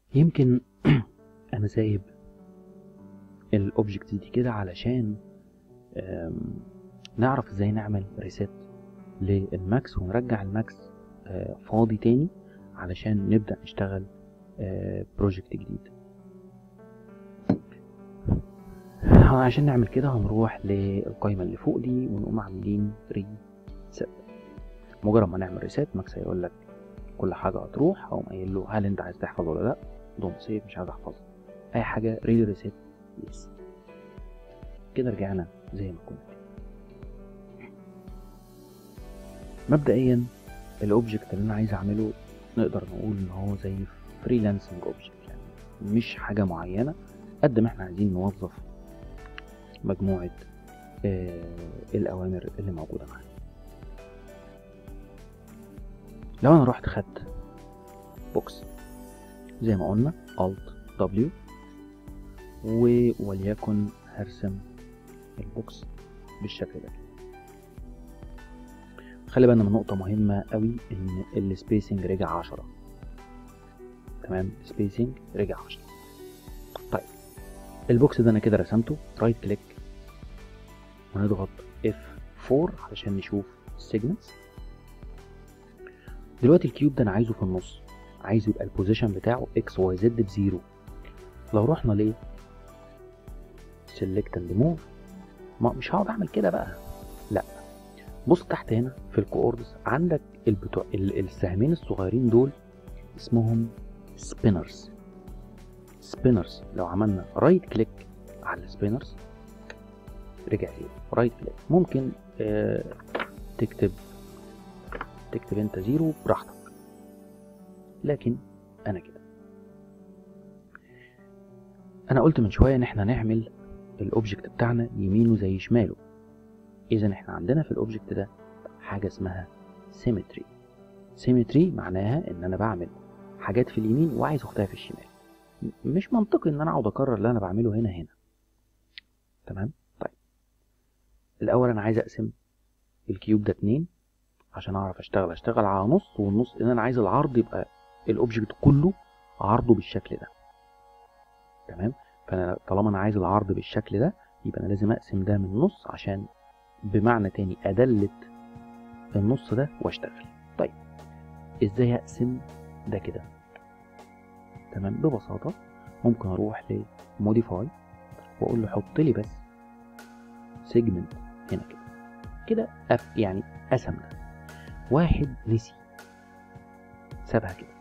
يمكن انا سايب الاوبجكت دي كده علشان آم، نعرف ازاي نعمل ريسيت للماكس ونرجع الماكس آه، فاضي تاني علشان نبدأ نشتغل بروجكت جديد عشان نعمل كده هنروح للقائمة اللي فوق دي ونقوم عاملين ريسيت مجرد ما نعمل ريسيت ماكس هيقول لك كل حاجة هتروح هقوم قايل له هل انت عايز تحفظ ولا لا دون سيف مش عايز احفظها اي حاجة ريلي ريسيت يس كده رجعنا زي ما كنا مبدئيا الاوبجكت اللي انا عايز اعمله نقدر نقول ان هو زي فريلانسنج اوبجكت يعني مش حاجة معينة قد ما احنا عايزين نوظف مجموعة آه الأوامر اللي موجودة معانا لو أنا رحت خدت بوكس زي ما قلنا Alt W و وليكن هرسم البوكس بالشكل ده خلي بالنا من نقطة مهمة قوي إن السبيسنج رجع عشرة تمام السبيسنج رجع عشرة طيب البوكس ده أنا كده رسمته رايت كليك ونضغط F4 علشان نشوف السيجمنتس دلوقتي الكيوب ده انا عايزه في النص عايزه يبقى البوزيشن بتاعه اكس واي زد بزيرو لو رحنا ليه سيلكت اند موف ما مش هقعد اعمل كده بقى لا بص تحت هنا في الكوردز عندك البتوع ال- السهمين الصغيرين دول اسمهم سبينرز سبينرز لو عملنا رايت كليك على السبينرز رجع ليه رايت كليك ممكن آه تكتب تكتب انت زيرو براحتك لكن انا كده انا قلت من شويه ان احنا نعمل الاوبجكت بتاعنا يمينه زي شماله اذا احنا عندنا في الاوبجكت ده حاجه اسمها سيمتري سيمتري معناها ان انا بعمل حاجات في اليمين وعايز اختها في الشمال م- مش منطقي ان انا اقعد اكرر اللي انا بعمله هنا هنا تمام طيب الاول انا عايز اقسم الكيوب ده اتنين عشان اعرف اشتغل اشتغل على نص والنص ان انا عايز العرض يبقى الاوبجكت كله عرضه بالشكل ده تمام فانا طالما انا عايز العرض بالشكل ده يبقى انا لازم اقسم ده من النص عشان بمعنى تاني ادلت النص ده واشتغل طيب ازاي اقسم ده كده تمام ببساطة ممكن اروح لموديفاي واقول له حط لي بس سيجمنت هنا كده كده أف يعني قسم ده واحد نسي سابها كده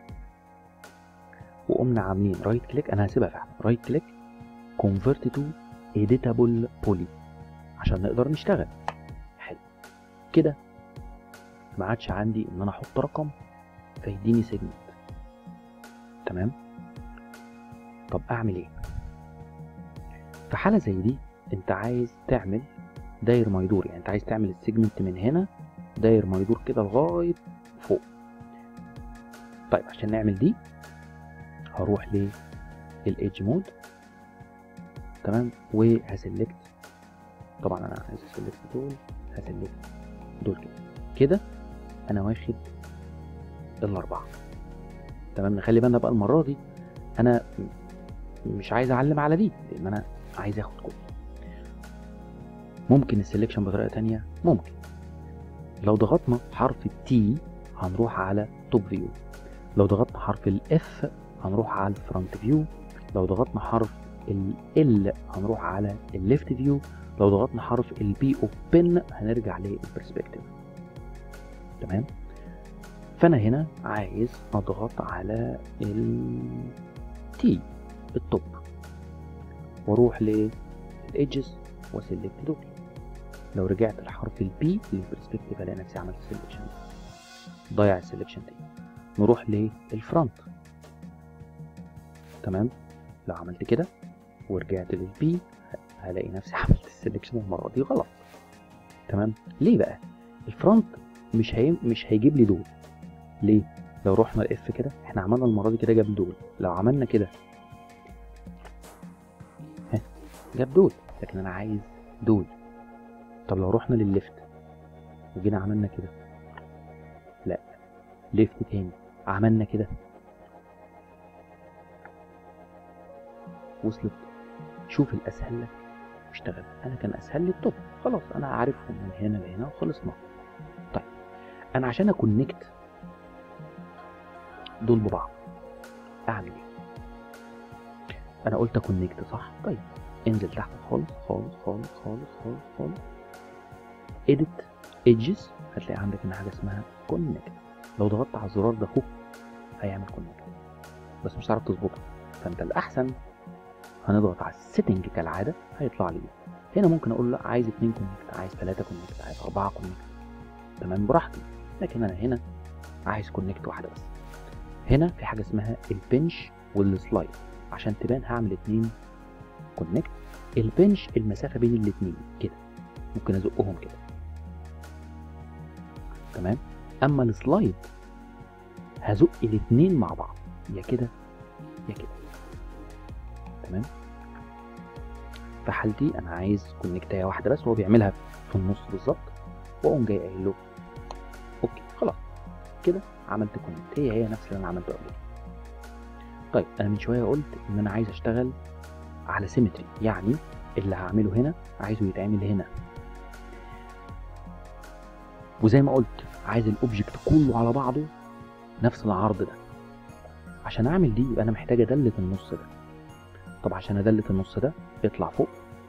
وقمنا عاملين رايت كليك انا هسيبها فعلا رايت كليك كونفرت تو editable بولي عشان نقدر نشتغل حلو كده ما عادش عندي ان انا احط رقم فيديني سيجمنت تمام طب اعمل ايه في حاله زي دي انت عايز تعمل داير ما يدور يعني انت عايز تعمل السيجمنت من هنا داير ما يدور كده لغايه فوق طيب عشان نعمل دي هروح للايدج مود تمام وهسلكت طبعا انا عايز اسلكت دول هسلكت دول كده كده انا واخد الاربعه تمام نخلي بالنا بقى المره دي انا م- مش عايز اعلم على دي لان انا عايز اخد كله ممكن السلكشن بطريقه تانية ممكن لو ضغطنا حرف التي هنروح على توب فيو لو ضغطنا حرف الاف هنروح على الفرونت فيو لو ضغطنا حرف ال هنروح على الليفت فيو لو ضغطنا حرف البي اوبن هنرجع للبرسبكتيف تمام فانا هنا عايز اضغط على التي التوب واروح للايدجز واسلكت دول لو رجعت لحرف البي للبرسبكتيف الاقي نفسي عملت سيلكشن ضيع السيلكشن تاني نروح للفرونت تمام لو عملت كده ورجعت للبي هلاقي نفسي عملت السلكشن المره دي غلط تمام ليه بقى الفرونت مش هي... مش هيجيب لي دول ليه لو رحنا الاف كده احنا عملنا المره دي كده جاب دول لو عملنا كده ها جاب دول لكن انا عايز دول طب لو رحنا للليفت وجينا عملنا كده لا ليفت تاني عملنا كده وصلت شوف الاسهل لك واشتغل انا كان اسهل لي التوب خلاص انا عارفهم من هنا لهنا وخلصنا طيب انا عشان اكونكت دول ببعض اعمل ايه انا قلت اكونكت صح طيب انزل تحت خالص خالص خالص خالص خالص خالص edit edges هتلاقي عندك هنا حاجه اسمها كونكت لو ضغطت على الزرار ده اهو هيعمل كونكت بس مش هتعرف تظبطها فانت الاحسن هنضغط على السيتنج كالعاده هيطلع لي هنا ممكن اقول لا عايز اتنين كونكت عايز تلاته كونكت عايز اربعه كونكت تمام براحتي لكن انا هنا عايز كونكت واحده بس هنا في حاجه اسمها البنش والسلايد عشان تبان هعمل اتنين كونكت البنش المسافه بين الاتنين كده ممكن ازقهم كده تمام اما السلايد هزق الاتنين مع بعض يا كده يا كده تمام في حالتي انا عايز كونكتايه واحده بس هو بيعملها في النص بالظبط واقوم جاي قايل له اوكي خلاص كده عملت كونكت هي هي نفس اللي انا عملته قبل كده طيب انا من شويه قلت ان انا عايز اشتغل على سيمتري يعني اللي هعمله هنا عايزه يتعمل هنا وزي ما قلت عايز الاوبجكت كله على بعضه نفس العرض ده عشان اعمل دي يبقى انا محتاج ادلت النص ده طب عشان ادلت النص ده اطلع فوق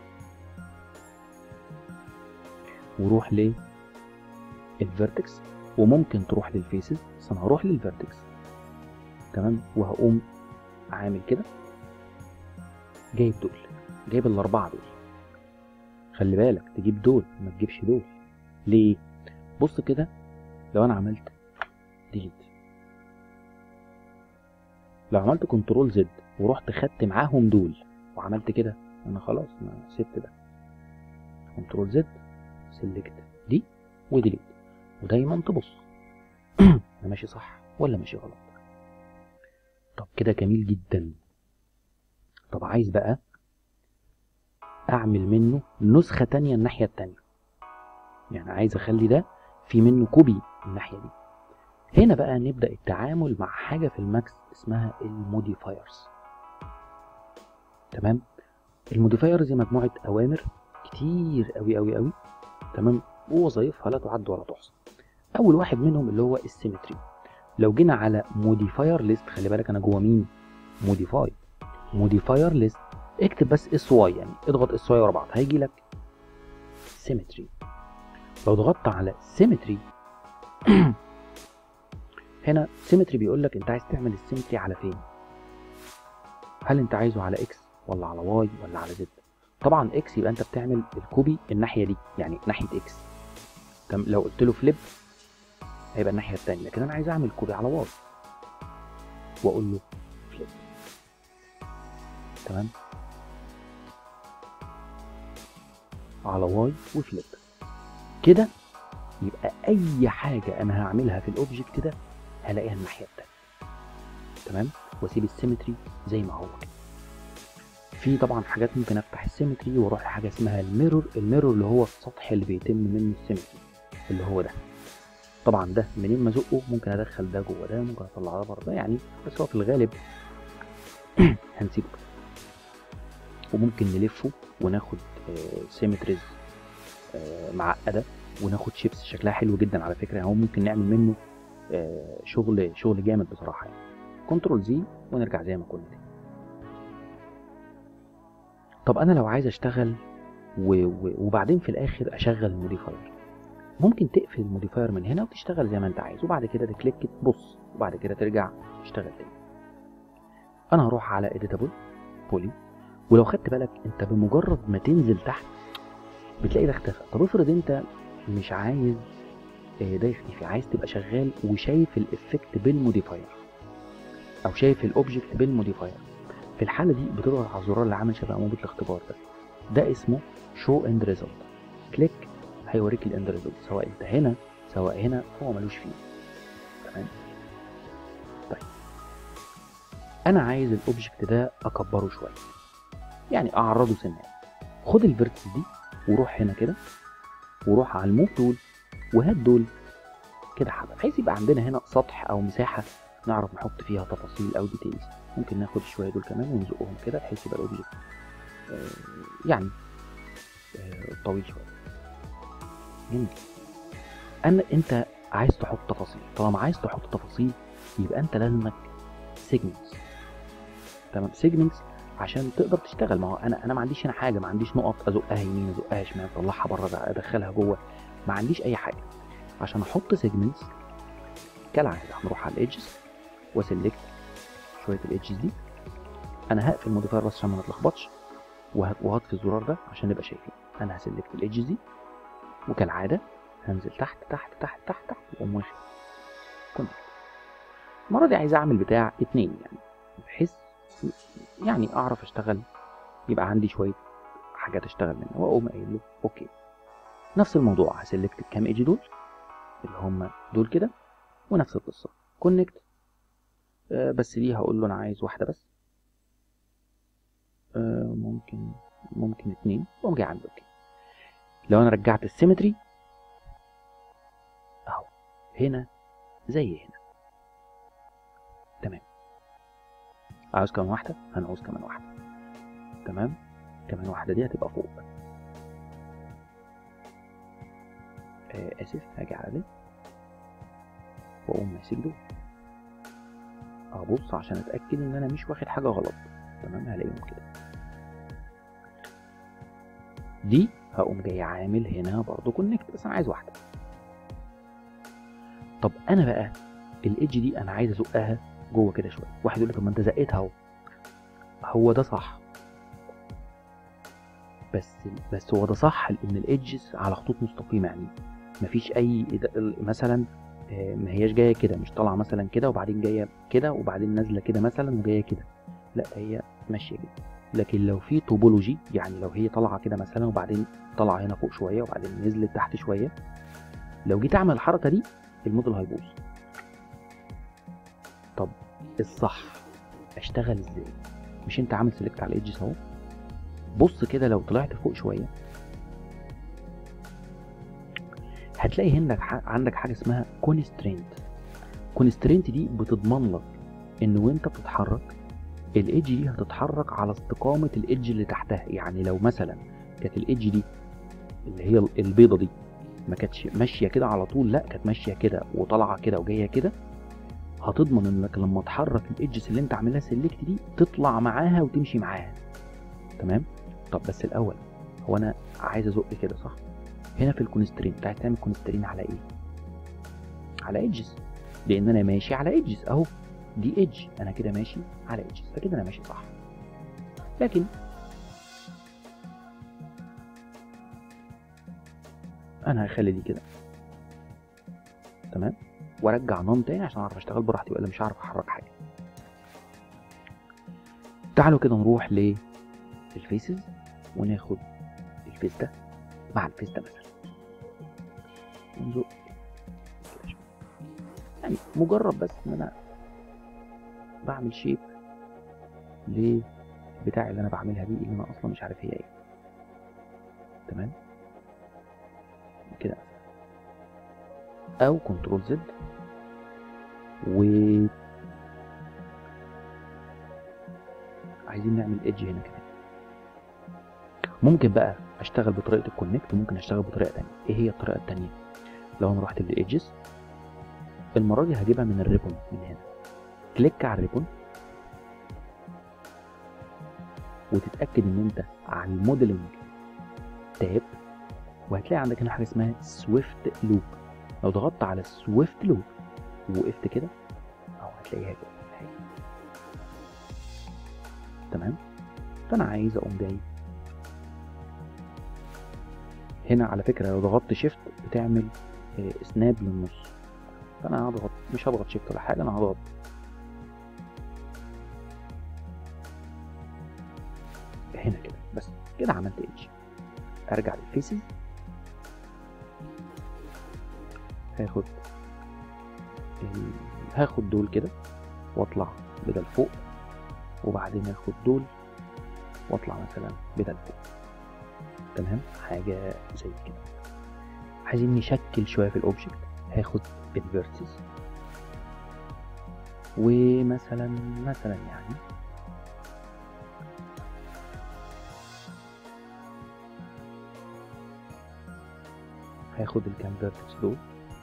وروح للفيرتكس وممكن تروح للفيسز بس انا هروح للفيرتكس تمام وهقوم عامل كده جايب دول جايب الاربعه دول خلي بالك تجيب دول ما تجيبش دول ليه بص كده لو انا عملت ديليت لو عملت كنترول زد ورحت خدت معاهم دول وعملت كده انا خلاص انا سبت ده كنترول زد سيلكت دي وديليت ودايما تبص انا ماشي صح ولا ماشي غلط طب كده جميل جدا طب عايز بقى اعمل منه نسخة تانية الناحية التانية يعني عايز اخلي ده في منه كوبي الناحية دي هنا بقى نبدأ التعامل مع حاجة في الماكس اسمها الموديفايرز تمام الموديفايرز هي مجموعة أوامر كتير أوي أوي أوي تمام ووظائفها لا تعد ولا تحصى أول واحد منهم اللي هو السيمتري لو جينا على موديفاير ليست خلي بالك أنا جوه مين موديفاي موديفاير ليست اكتب بس اس واي يعني اضغط اس واي ورا بعض هيجي لك سيمتري لو ضغطت على سيمتري هنا سيمتري بيقول لك انت عايز تعمل السيمتري على فين هل انت عايزه على اكس ولا على واي ولا على زد طبعا اكس يبقى انت بتعمل الكوبي الناحيه دي يعني ناحيه اكس تم لو قلت له فليب هيبقى الناحيه الثانيه لكن انا عايز اعمل كوبي على واي واقول له فليب تمام على واي وفليب كده يبقى اي حاجه انا هعملها في الاوبجكت ده هلاقيها الناحيه التانيه تمام واسيب السيمتري زي ما هو كده في طبعا حاجات ممكن افتح السيمتري واروح لحاجه اسمها الميرور الميرور اللي هو السطح اللي بيتم منه السيمتري اللي هو ده طبعا ده منين ما ازقه ممكن ادخل ده جوه ده ممكن اطلع ده بره ده يعني بس هو في الغالب هنسيبه كده وممكن نلفه وناخد سيمتريز معقده وناخد شيبس شكلها حلو جدا على فكره هو ممكن نعمل منه آه شغل شغل جامد بصراحه يعني كنترول زي ونرجع زي ما كنا تاني طب انا لو عايز اشتغل و... و... وبعدين في الاخر اشغل الموديفاير ممكن تقفل الموديفاير من هنا وتشتغل زي ما انت عايز وبعد كده تكليك تبص وبعد كده ترجع تشتغل تاني انا هروح على اديتابل بولي ولو خدت بالك انت بمجرد ما تنزل تحت بتلاقي ده اختفى طب افرض انت مش عايز ده يختفي عايز تبقى شغال وشايف الافكت بالموديفاير او شايف الاوبجكت بالموديفاير في الحاله دي بتضغط على الزرار اللي عامل شبه انبوبه الاختبار ده ده اسمه شو اند ريزلت كليك هيوريك الاند ريزلت سواء انت هنا سواء هنا هو ملوش فيه تمام طيب انا عايز الاوبجكت ده اكبره شويه يعني اعرضه سنه خد الفيرتس دي وروح هنا كده وروح على الموف تول وهات دول كده حبه بحيث يبقى عندنا هنا سطح او مساحه نعرف نحط فيها تفاصيل او ديتيلز ممكن ناخد شويه دول كمان ونزقهم كده بحيث يبقى الاوبجكت آه، يعني آه، طويل شويه جميل ان انت عايز تحط تفاصيل طالما عايز تحط تفاصيل يبقى انت لازمك سيجمنتس تمام سيجمنتس عشان تقدر تشتغل ما هو انا انا ما عنديش هنا حاجه ما عنديش نقط ازقها يمين ازقها شمال اطلعها بره ادخلها جوه ما عنديش اي حاجه عشان احط سيجمنتس كالعاده هنروح على الايدجز واسلكت شويه الايدجز دي انا هقفل موديفاير بس عشان ما نتلخبطش وه- وهطفي الزرار ده عشان نبقى شايفين انا هسلكت الايدجز دي وكالعاده هنزل تحت تحت تحت تحت تحت واقوم واخد كونكت المره دي عايز اعمل بتاع اتنين يعني بحيث يعني اعرف اشتغل يبقى عندي شويه حاجات اشتغل منها واقوم قايل له اوكي نفس الموضوع هسلكت الكام ايدج دول اللي هم دول كده ونفس القصه كونكت آه بس دي هقول له انا عايز واحده بس آه ممكن ممكن اتنين واقوم جاي عند اوكي لو انا رجعت السيمتري اهو هنا زي هنا تمام عاوز كمان واحده هنعوز كمان واحده تمام كمان واحده دي هتبقى فوق آه اسف هاجي على دي واقوم ماسك دول ابص عشان اتاكد ان انا مش واخد حاجه غلط تمام هلاقيهم كده دي هقوم جاي عامل هنا برضو كونكت بس انا عايز واحده طب انا بقى الايدج دي انا عايز ازقها جوه كده شويه واحد يقول لي طب ما انت زقتها اهو هو ده صح بس بس هو ده صح لان الايدجز على خطوط مستقيمه يعني مفيش اي إد- مثلا آه، ما هياش جايه كده مش طالعه مثلا كده وبعدين جايه كده وبعدين نازله كده مثلا وجايه كده لا هي ماشيه كده لكن لو في توبولوجي يعني لو هي طالعه كده مثلا وبعدين طالعه هنا فوق شويه وبعدين نزلت تحت شويه لو جيت اعمل الحركه دي الموديل هيبوظ طب الصح اشتغل ازاي مش انت عامل سيلكت على الايدجز اهو بص كده لو طلعت فوق شويه هتلاقي هنا ح- عندك حاجه اسمها كونسترينت كونسترينت دي بتضمن لك ان وانت بتتحرك الايدج دي هتتحرك على استقامه الايدج اللي تحتها يعني لو مثلا كانت الايدج دي اللي هي البيضه دي ما كانتش ماشيه كده على طول لا كانت ماشيه كده وطالعه كده وجايه كده هتضمن انك لما تحرك الايدجز اللي انت عاملها سيلكت دي تطلع معاها وتمشي معاها تمام طب بس الاول هو انا عايز ازق كده صح هنا في الكونسترين انت عايز تعمل كونسترين على ايه على ايدجز لان انا ماشي على ايدجز اهو دي ايدج انا كده ماشي على ايدجز فكده انا ماشي صح لكن انا هخلي دي كده تمام وارجع نون تاني عشان اعرف اشتغل براحتي والا مش هعرف احرك حاجه تعالوا كده نروح للفيسز وناخد الفيس ده مع الفيس ده مثلا ونزق كده شوية. يعني مجرد بس ان انا بعمل شيب للبتاع اللي انا بعملها دي اللي انا اصلا مش عارف هي ايه تمام كده او كنترول زد و عايزين نعمل ايدج هنا كمان ممكن بقى اشتغل بطريقه الكونكت وممكن اشتغل بطريقه تانية ايه هي الطريقه التانية لو انا رحت للايدجز المره دي هجيبها من الريبون من هنا كليك على الريبون وتتاكد ان انت على الموديلنج تاب وهتلاقي عندك هنا حاجه اسمها سويفت لوب لو ضغطت على سويفت لوب ووقفت كده اهو هتلاقيها كده أهي. تمام فانا عايز اقوم جاي هنا على فكره لو ضغطت شيفت بتعمل آه، سناب للنص فانا هضغط مش هضغط شيفت ولا حاجه انا هضغط هنا كده بس كده عملت ايدج ارجع للفيسز هاخد ال... هاخد دول كده واطلع بدل فوق وبعدين هاخد دول واطلع مثلا بدل فوق تمام حاجة زي كده عايزين نشكل شوية في الاوبجكت هاخد الفيرتس ومثلا مثلا يعني هاخد الكام فيرتكس دول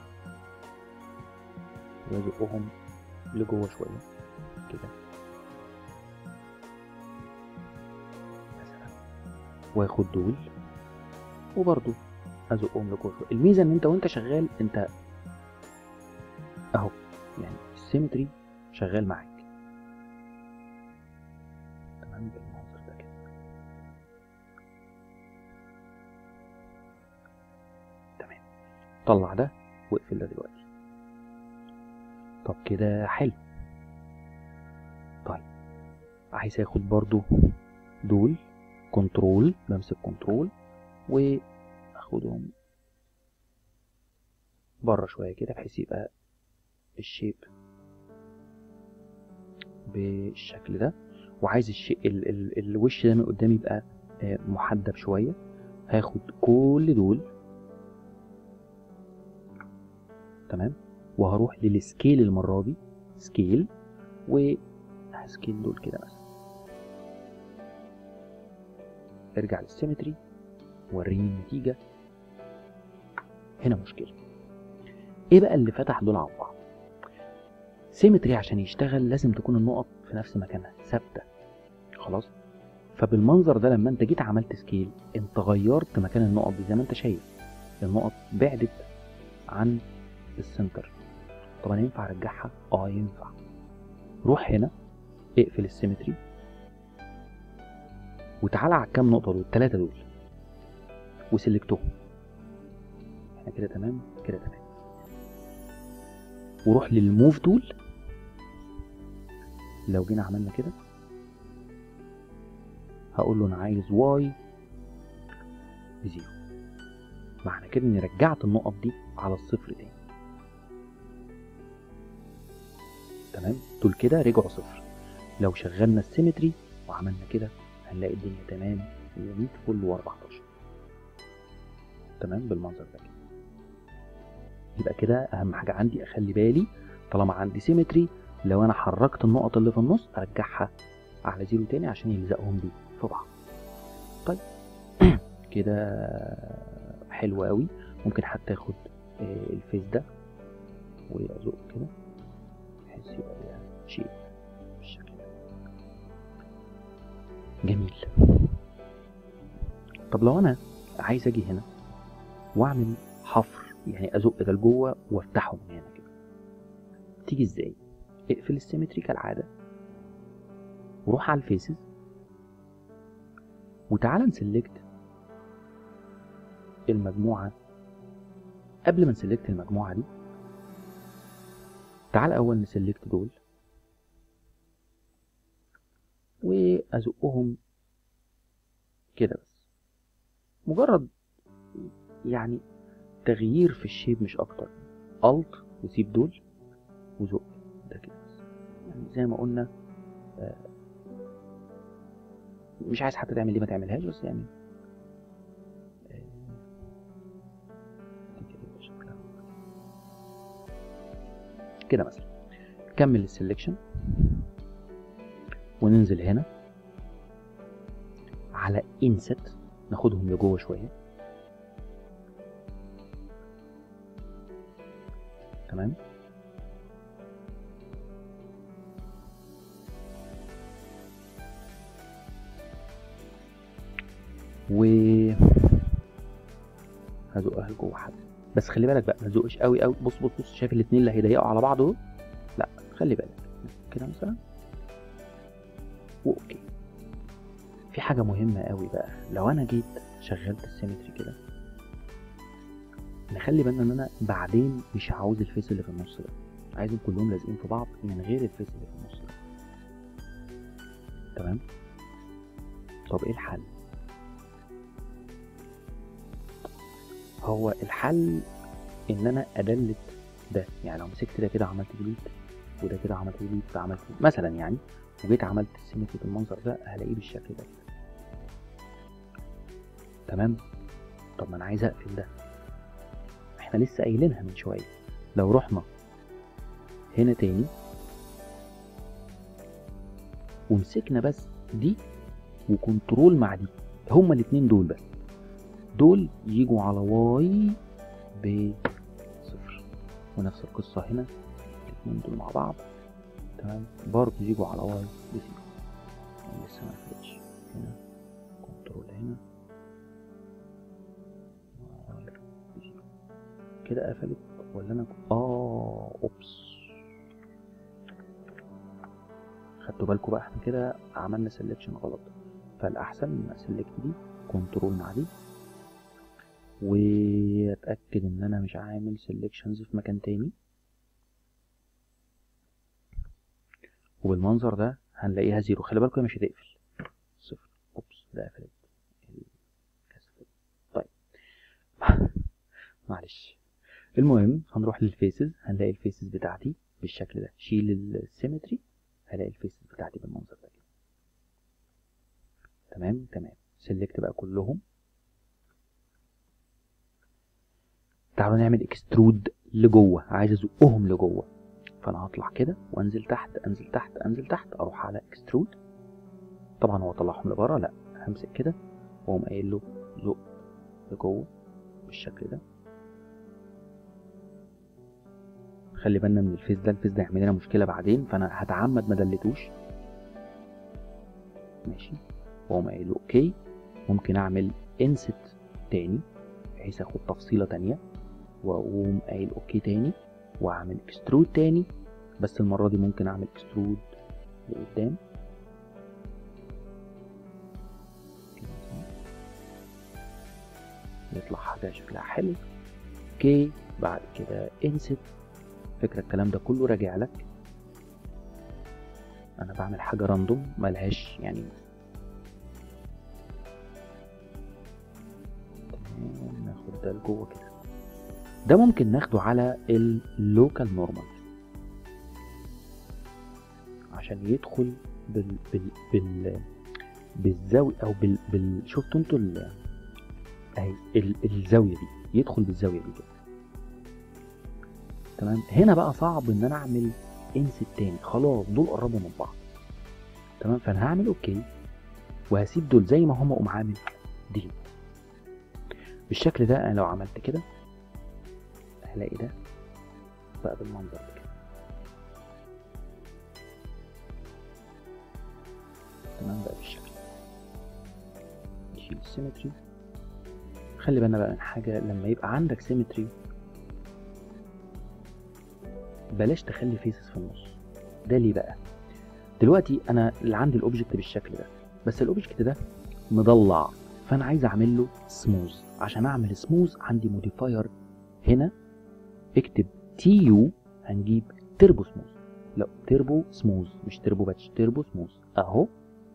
وازقهم لجوه شويه كده مثلا واخد دول وبرضو ازقهم لجوه شويه الميزه ان انت وانت شغال انت اهو يعني السيمتري شغال معاك تمام بالمنظر ده كده تمام طلع ده واقفل ده دلوقتي طب كده حلو طيب عايز اخد برضو دول كنترول بمسك كنترول واخدهم بره شويه كده بحيث يبقى الشيب بالشكل ده وعايز الشيء ال ال الوش ده من قدام يبقى آه، محدب شويه هاخد كل دول تمام وهروح للسكيل المره دي سكيل وهسكيل دول كده مثلا ارجع للسيمتري وريني النتيجه هنا مشكله ايه بقى اللي فتح دول عن بعض سيمتري عشان يشتغل لازم تكون النقط في نفس مكانها ثابته خلاص فبالمنظر ده لما انت جيت عملت سكيل انت غيرت مكان النقط دي زي ما انت شايف النقط بعدت عن السنتر طب انا ينفع ارجعها اه ينفع روح هنا اقفل السيمتري وتعالى على الكام نقطه دول الثلاثه دول وسلكتهم احنا كده تمام كده تمام وروح للموف تول لو جينا عملنا كده هقول له انا عايز واي بزيرو معنى كده اني رجعت النقط دي على الصفر تاني تمام دول كده رجعوا صفر لو شغلنا السيمتري وعملنا كده هنلاقي الدنيا تمام و100 فل و14 تمام بالمنظر ده كده يبقى كده اهم حاجه عندي اخلي بالي طالما عندي سيمتري لو انا حركت النقط اللي في النص ارجعها على زيرو تاني عشان يلزقهم بيه في بعض طيب كده حلو قوي ممكن حتى اخد آه، الفيس ده وازق كده بحيث يبقى ليها شيء بالشكل ده جميل طب لو انا عايز اجي هنا واعمل حفر يعني ازق ده لجوه وافتحه من هنا كده تيجي ازاي اقفل السيمتري كالعاده وروح على الفيسز وتعالى نسلكت المجموعة قبل ما نسلكت المجموعة دي تعال أول نسلكت دول وأزقهم كده بس مجرد يعني تغيير في الشيب مش أكتر ألت وسيب دول وزق ده كده بس يعني زي ما قلنا آه، مش عايز حتى تعمل دي ما تعملهاش بس يعني آه، دي كده يبقى شكلها. كده مثلا كمل السلكشن وننزل هنا على انست ناخدهم لجوه شويه تمام و هزقها لجوه حد بس خلي بالك بقى ما تزقش قوي قوي بص بص بص شايف الاتنين اللي هيضيقوا على بعض دول لا خلي بالك كده مثلا واوكي في حاجه مهمه قوي بقى لو انا جيت شغلت السيمتري كده نخلي بالنا ان انا بعدين مش عاوز الفيس اللي في النص ده عايزهم كلهم لازقين في بعض من غير الفيس اللي في النص ده تمام طب ايه الحل هو الحل ان انا ادلت ده يعني لو مسكت ده كده عملت ديليت وده كده عملت ديليت فعملت مثلا يعني وجيت عملت السيمتري بالمنظر ده هلاقيه بالشكل ده كده تمام طب ما انا عايز اقفل ده احنا لسه قايلينها من شويه لو رحنا هنا تاني ومسكنا بس دي وكنترول مع دي هما الاتنين دول بس دول يجوا على واي بصفر ونفس القصة هنا الاتنين دول مع بعض تمام برضه يجوا على واي بزيرو يعني لسه ما قفلتش هنا كنترول هنا واي بزيرو كده قفلت ولا انا ك- اه اوبس خدتوا بالكم بقى احنا كده عملنا سelection غلط فالاحسن ان اسلكت دي كنترول مع دي واتاكد ان انا مش عامل سيلكشنز في مكان تاني وبالمنظر ده هنلاقيها زيرو خلي بالكم هي مش هتقفل صفر اوبس ده قفلت الكسر. طيب معلش المهم هنروح للفيسز هنلاقي الفيسز بتاعتي بالشكل ده شيل السيمتري هلاقي الفيسز بتاعتي بالمنظر ده كده. تمام تمام سلكت بقى كلهم تعالوا نعمل اكسترود لجوه عايز ازقهم لجوه فانا هطلع كده وانزل تحت انزل تحت انزل تحت اروح على اكسترود طبعا هو طلعهم لبره لا همسك كده واقوم قايل له زق لجوه بالشكل ده خلي بالنا من الفيس ده الفيس ده هيعمل لنا مشكله بعدين فانا هتعمد ما دلتوش ماشي واقوم قايل له اوكي ممكن اعمل انست تاني بحيث اخد تفصيله تانيه واقوم قايل اوكي تاني واعمل اكسترود تاني بس المره دي ممكن اعمل اكسترود لقدام كده صح؟ يطلع حاجه شكلها حلو اوكي بعد كده انست فكرة الكلام ده كله راجع لك انا بعمل حاجة راندوم ملهاش يعني تمام ناخد ده لجوه كده ده ممكن ناخده على اللوكال نورمال عشان يدخل بال بال بال بالزاوية او بال, بال... شفتوا انتوا ال... اهي ال... الزاوية دي يدخل بالزاوية دي كده تمام هنا بقى صعب ان انا اعمل انست تاني خلاص دول قربوا من بعض تمام فانا هعمل اوكي وهسيب دول زي ما هما اقوم عامل ديليت بالشكل ده انا لو عملت كده هلاقي ده بقى بالمنظر ده كده تمام بقى بالشكل نشيل السيمتري خلي بالنا بقى من حاجة لما يبقى عندك سيمتري بلاش تخلي فيسز في النص ده ليه بقى دلوقتي انا اللي عندي الاوبجكت بالشكل ده بس الاوبجكت ده مضلع فانا عايز اعمل له سموز عشان اعمل سموز عندي موديفاير هنا اكتب تي يو هنجيب تربو سموز لا تربو سموز مش تربو باتش تربو سموز اهو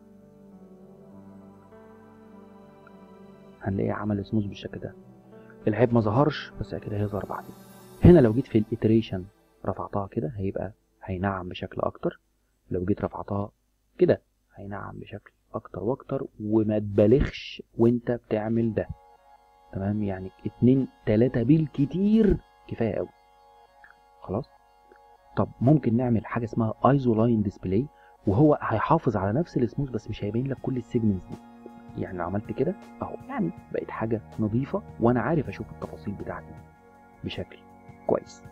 هنلاقيه عمل سموز بالشكل ده العيب ما ظهرش بس اكيد هيظهر بعدين هنا لو جيت في الاتريشن رفعتها كده هيبقى هينعم بشكل اكتر لو جيت رفعتها كده هينعم بشكل اكتر واكتر وما تبالغش وانت بتعمل ده تمام يعني اتنين تلاتة بالكتير كفاية قوي خلاص طب ممكن نعمل حاجة اسمها ايزو لاين ديسبلاي وهو هيحافظ على نفس السموث بس مش هيبين لك كل السيجمنتس دي يعني لو عملت كده اهو يعني بقت حاجة نظيفة وانا عارف اشوف التفاصيل بتاعتي بشكل كويس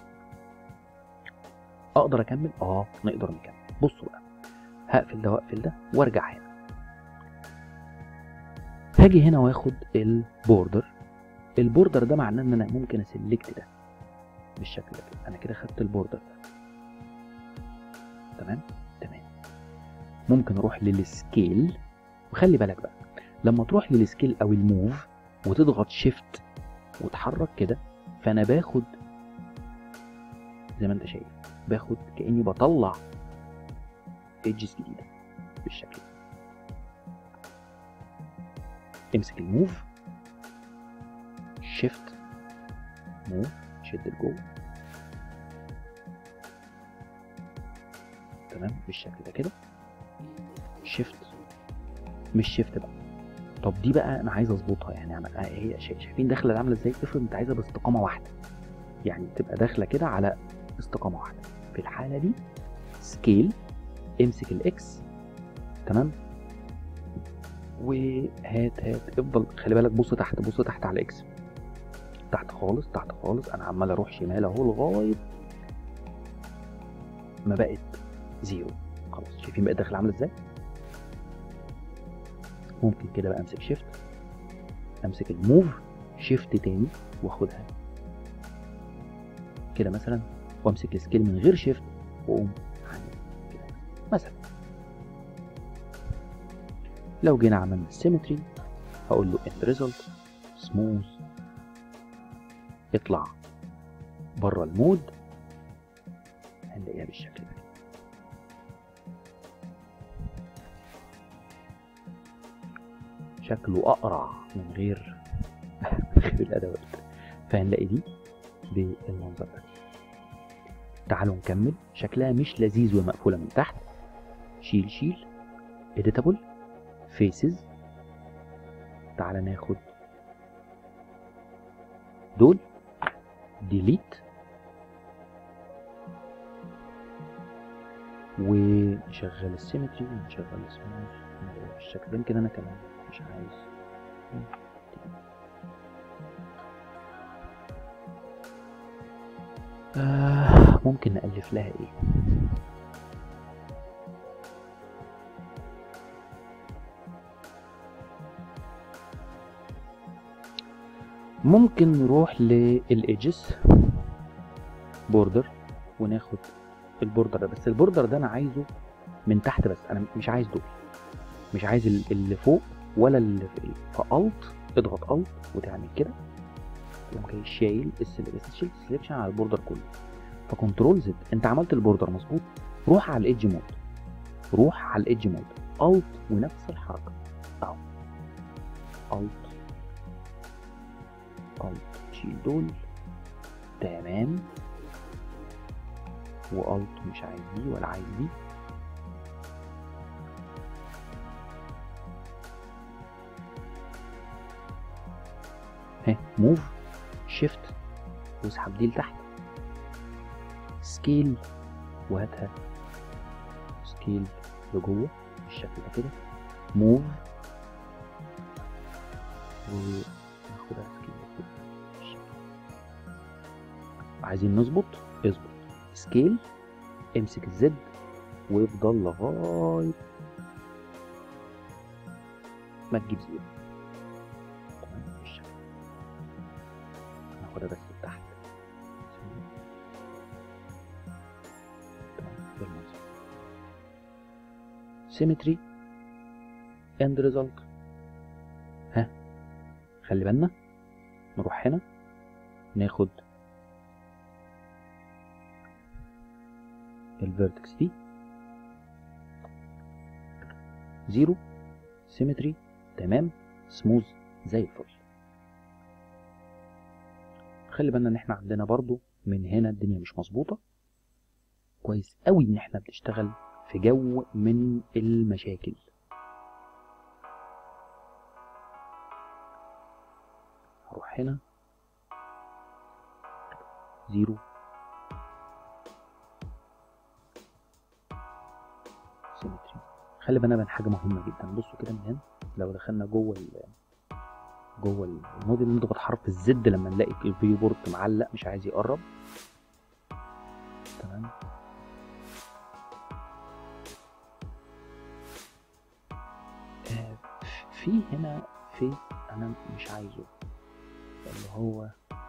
اقدر اكمل اه نقدر نكمل بصوا بقى هقفل ده واقفل ده وارجع هنا هاجي هنا واخد البوردر البوردر ده معناه ان انا ممكن اسلكت ده بالشكل ده كده انا كده خدت البوردر ده تمام تمام ممكن اروح للسكيل وخلي بالك بقى لما تروح للسكيل او الموف وتضغط شيفت وتحرك كده فانا باخد زي ما انت شايف باخد كاني بطلع ايدجز جديده بالشكل ده امسك الموف شيفت موف شد لجوه تمام بالشكل ده كده شيفت مش شيفت بقى طب دي بقى انا عايز اظبطها يعني أنا هي شا- شايفين داخله عامله ازاي افرض انت عايزها باستقامه واحده يعني تبقى داخله كده على استقامه واحده في الحاله دي سكيل امسك الاكس تمام وهات هات افضل خلي بالك بص تحت بص تحت على اكس تحت خالص تحت خالص انا عمال اروح شمال اهو لغايه ما بقت زيرو خلاص شايفين بقت داخل عامله ازاي ممكن كده بقى امسك شيفت امسك الموف شيفت تاني واخدها كده مثلا وامسك السكيل من غير شيفت واقوم عامل كده مثلا لو جينا عملنا السيمتري هقول له end result smooth اطلع بره المود هنلاقيها بالشكل ده شكله اقرع من غير من غير الادوات فهنلاقي دي بالمنظر ده تعالوا نكمل شكلها مش لذيذ ومقفوله من تحت شيل شيل editable faces تعالى ناخد دول delete ونشغل السيمتري ونشغل السموث بالشكل ده يمكن انا كمان مش عايز آه ممكن نألف لها ايه ممكن نروح للإيدجز بوردر وناخد البوردر ده بس البوردر ده انا عايزه من تحت بس انا مش عايز دول مش عايز ال- اللي فوق ولا اللي في فالت اضغط الت وتعمل كده تقوم جاي شايل السل- بس شيل السلكشن على البوردر كله فكنترول زد انت عملت البوردر مظبوط روح على الايدج مود روح على الايدج مود الت ونفس الحركه اهو الت الت شيل دول تمام والت مش عايز دي ولا عايز دي ها موف شيفت واسحب دي لتحت سكيل وهاتها سكيل لجوه بالشكل ده كده موف وناخدها سكيل لفوق بالشكل ده. عايزين نظبط اظبط سكيل امسك الزد وافضل لغايه ما تجيب زيرو تمام بالشكل ده. ناخدها بس لتحت تمام بالمنظر سيمتري اند ريزلت ها خلي بالنا نروح هنا ناخد الفيرتكس دي زيرو سيمتري تمام سموز زي الفل خلي بالنا ان احنا عندنا برضو من هنا الدنيا مش مظبوطه كويس قوي ان احنا بنشتغل في جو من المشاكل هروح هنا زيرو سيمتري خلي بالنا من حاجه مهمه جدا بصوا كده من هنا لو دخلنا جوه ال جوه الموديل نضغط حرف الزد لما نلاقي الفيو بورد معلق مش عايز يقرب تمام آه، في هنا فيس انا مش عايزه اللي هو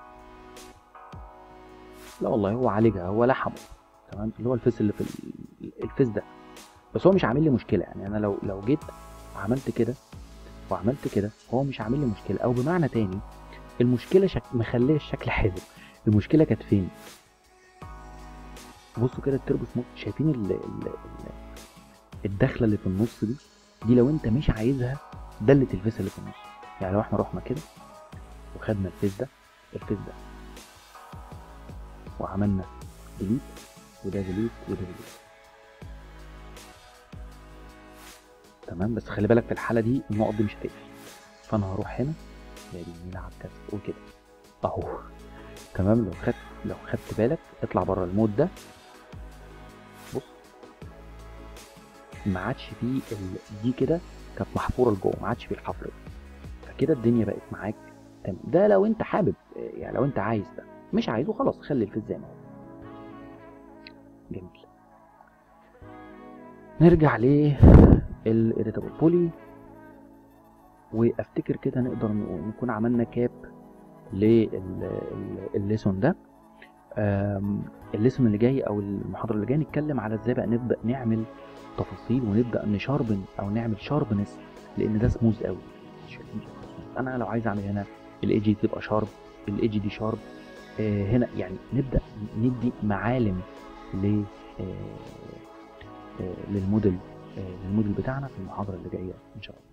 لا والله هو عالجها هو لحمه تمام اللي هو الفيس اللي في ال- الفيس ده بس هو مش عامل لي مشكله يعني انا لو لو جيت عملت كده وعملت كده هو مش عامل لي مشكله او بمعنى تاني المشكله شك... مخليه الشكل حلو المشكله كانت فين بصوا كده التربو سموث شايفين ال... ال... ال... الدخله اللي في النص دي دي لو انت مش عايزها دلت الفيس اللي في النص يعني لو احنا رحنا كده وخدنا الفيس ده الفيس ده وعملنا ديليت وده ديليت وده ديليت تمام بس خلي بالك في الحاله دي النقط دي مش هتقفل فانا هروح هنا يعني نلعب كذا قول كده اهو تمام لو خدت لو خدت بالك اطلع بره المود ده بص ما عادش فيه ال- دي كده كانت محفوره لجوه ما عادش فيه الحفر ده فكده الدنيا بقت معاك تمام ده لو انت حابب آه، يعني لو انت عايز ده مش عايزه خلاص خلي الفيس زي ما هو جميل نرجع للإيريتابل بولي وافتكر كده نقدر نقول- نكون عملنا كاب للليسون ده آم، الليسون اللي جاي او المحاضره اللي جايه نتكلم على ازاي بقى نبدا نعمل تفاصيل ونبدا نشاربن او نعمل شاربنس لان ده سموز قوي انا لو عايز اعمل هنا الايدج دي تبقى شارب الايدج دي شارب آه هنا يعني نبدا ندي معالم ل آه، آه، للموديل آه، للموديل بتاعنا في المحاضره اللي جايه ان شاء الله